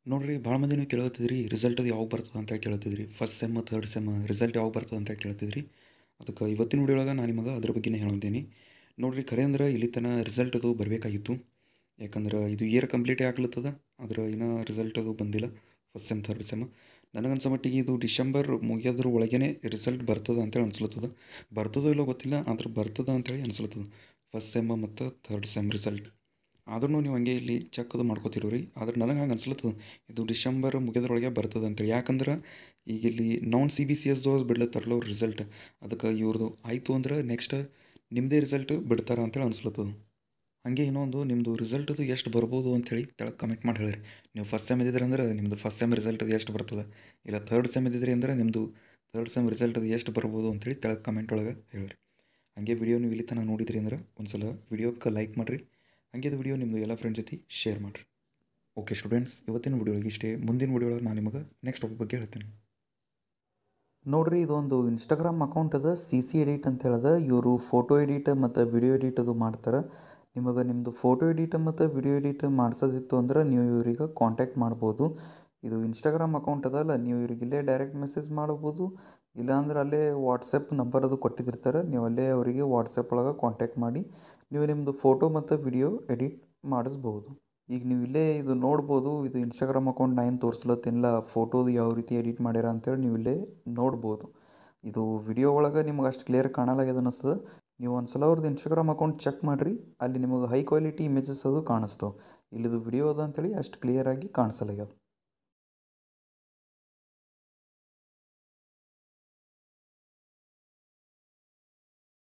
ನೋಡಿರಿ ಭಾಳ ಮಂದಿ ನೀವು ಕೇಳತ್ತಿದ್ರಿ ರಿಸಲ್ಟ್ ಅದು ಯಾವಾಗ ಬರ್ತದೆ ಅಂತ ಕೇಳತ್ತಿದ್ರಿ first sem third sem result ಯಾವಾಗ ಬರ್ತದೆ ಅಂತ ಕೇಳ್ತಿದ್ರಿ ಅದಕ್ಕೆ ಇವತ್ತಿನ ವಿಡಿಯೋ ಒಳಗೆ ನಾನು ನಿಮಗೆ ಅದ್ರ ಬಗ್ಗೆನೇ ಹೇಳಂತೀನಿ ನೋಡಿರಿ ಖರೆ ಅಂದ್ರೆ ಇಲ್ಲಿ ತನಕ ರಿಸಲ್ಟ್ ಅದು ಬರಬೇಕಾಗಿತ್ತು ಯಾಕಂದ್ರೆ ಇದು ಇಯರ್ ಕಂಪ್ಲೀಟೇ ಆಗ್ಲತ್ತದ ಆದ್ರೆ ಇನ್ನೂ ರಿಸಲ್ಟ್ ಅದು ಬಂದಿಲ್ಲ ಫಸ್ಟ್ ಸೆಮ್ ಥರ್ಡ್ ಸೆಮ್ ನನಗನ್ಸೋ ಮಟ್ಟಿಗೆ ಇದು ಡಿಸೆಂಬರ್ ಮುಗಿಯೋದ್ರ ಒಳಗೇ ರಿಸಲ್ಟ್ ಬರ್ತದೆ ಅಂತೇಳಿ ಅನ್ಸ್ಲತ್ತದ ಬರ್ತದೋ ಇಲ್ಲೋ ಗೊತ್ತಿಲ್ಲ ಆದ್ರೆ ಬರ್ತದ ಅಂತೇಳಿ ಅನ್ಸ್ಲತ್ತದ ಫಸ್ಟ್ ಸೆಮ್ ಮತ್ತು ಥರ್ಡ್ ಸೆಮ್ ರಿಸಲ್ಟ್ ಆದ್ರೂ ನೀವು ಹಂಗೆ ಇಲ್ಲಿ ಚೆಕ್ ಅದು ಮಾಡ್ಕೋತಿರೋ ರೀ ಆದ್ರೆ ನನಗೆ ಹಂಗೆ ಅನ್ಸ್ಲತ್ತದ ಇದು ಡಿಸೆಂಬರ್ ಮುಗಿಯೋದ್ರೊಳಗೆ ಬರ್ತದೆ ಅಂತೇಳಿ ಯಾಕಂದ್ರೆ ಈಗ ಇಲ್ಲಿ ನಾನ್ ಸಿ ಬಿ ಸಿ ಎಸ್ದವ್ರು ಬಿಡ್ಲತ್ತಾರಲ್ಲ ಅವ್ರ ರಿಸಲ್ಟ್ ಅದಕ್ಕೆ ಇವ್ರದ್ದು ಆಯಿತು ಅಂದ್ರೆ ನೆಕ್ಸ್ಟ್ ನಿಮ್ಮದೇ ರಿಸಲ್ಟ್ ಬಿಡ್ತಾರೆ ಅಂತೇಳಿ ಅನ್ಸ್ಲತ್ತದ ಹಾಗೆ ಇನ್ನೊಂದು ನಿಮ್ಮದು ರಿಸಲ್ಟ್ ಅದು ಎಷ್ಟು ಬರ್ಬೋದು ಅಂಥೇಳಿ ಕೆಳಗೆ ಕಮೆಂಟ್ ಮಾಡಿ ಹೇಳಿರಿ ನೀವು ಫಸ್ಟ್ ಸೆಮ್ ಇದ್ದಿದ್ರೆ ಅಂದ್ರೆ ನಿಮ್ಮದು ಫಸ್ಟ್ ಸೆಮ್ ರಿಸಲ್ಟ್ ಅದು ಎಷ್ಟು ಬರ್ತದೆ ಇಲ್ಲ ಥರ್ಡ್ ಸೆಮ್ ಇದ್ದಿದ್ರಿ ಅಂದ್ರೆ ನಿಮ್ಮದು ಥರ್ಡ್ ಸೆಮ್ ರಿಸಲ್ಟ್ ಅದು ಎಷ್ಟು ಬರ್ಬೋದು ಅಂಥೇಳಿ ಕೆಳಗೆ ಕಮೆಂಟ್ ಒಳಗೆ ಹೇಳಿರಿ ಹಾಗೆ ವಿಡಿಯೋ ನೀವು ಇಲ್ಲಿ ತನಕ ನೋಡಿದ್ರಿ ಅಂದ್ರೆ ಒಂದು ಸಲ ವಿಡಿಯೋಕ್ಕೆ ಲೈಕ್ ಮಾಡಿರಿ ಹಾಗೆ ಅದು ವಿಡಿಯೋ ನಿಮ್ಮದು ಎಲ್ಲ ಫ್ರೆಂಡ್ಸ್ ಜೊತೆ ಶೇರ್ ಮಾಡಿರಿ ಓಕೆ ಸ್ಟೂಡೆಂಟ್ಸ್ ಇವತ್ತಿನ ವಿಡಿಯೋ ಇಷ್ಟೇ ಮುಂದಿನ ವಿಡಿಯೋ ಒಳಗೆ ನಾನು ನಿಮಗೆ ನೆಕ್ಸ್ಟ್ ಟಾಪಿಕ್ ಬಗ್ಗೆ ಹೇಳ್ತೀನಿ ನೋಡ್ರಿ ಇದೊಂದು ಇನ್ಸ್ಟಾಗ್ರಾಮ್ ಅಕೌಂಟ್ ಅದ ಸಿ ಸಿ ಎಡಿಟ್ ಅಂತ ಹೇಳದ ಇವರು ಫೋಟೋ ಎಡಿಟ್ ಮತ್ತು ವಿಡಿಯೋ ಎಡಿಟ್ ಅದು ಮಾಡ್ತಾರೆ ನಿಮಗೆ ನಿಮ್ಮದು ಫೋಟೋ ಎಡಿಟ್ ಮತ್ತು ವಿಡಿಯೋ ಎಡಿಟ್ ಮಾಡಿಸೋದಿತ್ತು ಅಂದ್ರೆ ನೀವು ಇವ್ರಿಗೆ ಕಾಂಟ್ಯಾಕ್ಟ್ ಮಾಡ್ಬೋದು ಇದು ಇನ್ಸ್ಟಾಗ್ರಾಮ್ ಅಕೌಂಟ್ ಅದಲ್ಲ ನೀವು ಇವ್ರಿಗೆ ಇಲ್ಲೇ ಡೈರೆಕ್ಟ್ ಮೆಸೇಜ್ ಮಾಡ್ಬೋದು ಇಲ್ಲಾಂದ್ರೆ ಅಲ್ಲೇ ವಾಟ್ಸಪ್ ನಂಬರ್ ಅದು ಕೊಟ್ಟಿರ್ತಾರೆ ನೀವು ಅಲ್ಲೇ ಅವರಿಗೆ ವಾಟ್ಸಪ್ ಒಳಗೆ ಕಾಂಟ್ಯಾಕ್ಟ್ ಮಾಡಿ ನೀವು ನಿಮ್ಮದು ಫೋಟೋ ಮತ್ತು ವಿಡಿಯೋ ಎಡಿಟ್ ಮಾಡಿಸ್ಬೋದು ಈಗ ನೀವು ಇಲ್ಲೇ ಇದು ನೋಡ್ಬೋದು ಇದು ಇನ್ಸ್ಟಾಗ್ರಾಮ್ ಅಕೌಂಟ್ ನಾ ಏನು ತೋರಿಸ್ಲತ್ತಿಲ್ಲ ಫೋಟೋದು ಯಾವ ರೀತಿ ಎಡಿಟ್ ಮಾಡ್ಯಾರ ಅಂತೇಳಿ ನೀವು ಇಲ್ಲೇ ನೋಡ್ಬೋದು ಇದು ವಿಡಿಯೋ ಒಳಗೆ ನಿಮ್ಗೆ ಅಷ್ಟು ಕ್ಲಿಯರ್ ಕಾಣಲಾಗ್ಯದ ಅನ್ನಿಸ್ತದೆ ನೀವು ಒಂದು ಸಲ ಅವ್ರದ್ದು ಇನ್ಸ್ಟಾಗ್ರಾಮ್ ಅಕೌಂಟ್ ಚೆಕ್ ಮಾಡಿರಿ ಅಲ್ಲಿ ನಿಮಗೆ ಹೈ ಕ್ವಾಲಿಟಿ ಇಮೇಜಸ್ ಅದು ಕಾಣಿಸ್ತವೆ ಇಲ್ಲಿದು ವಿಡಿಯೋ ಅದ ಅಂತೇಳಿ ಅಷ್ಟು ಕ್ಲಿಯರಾಗಿ ಕಾಣಿಸಲಾಗ್ಯದ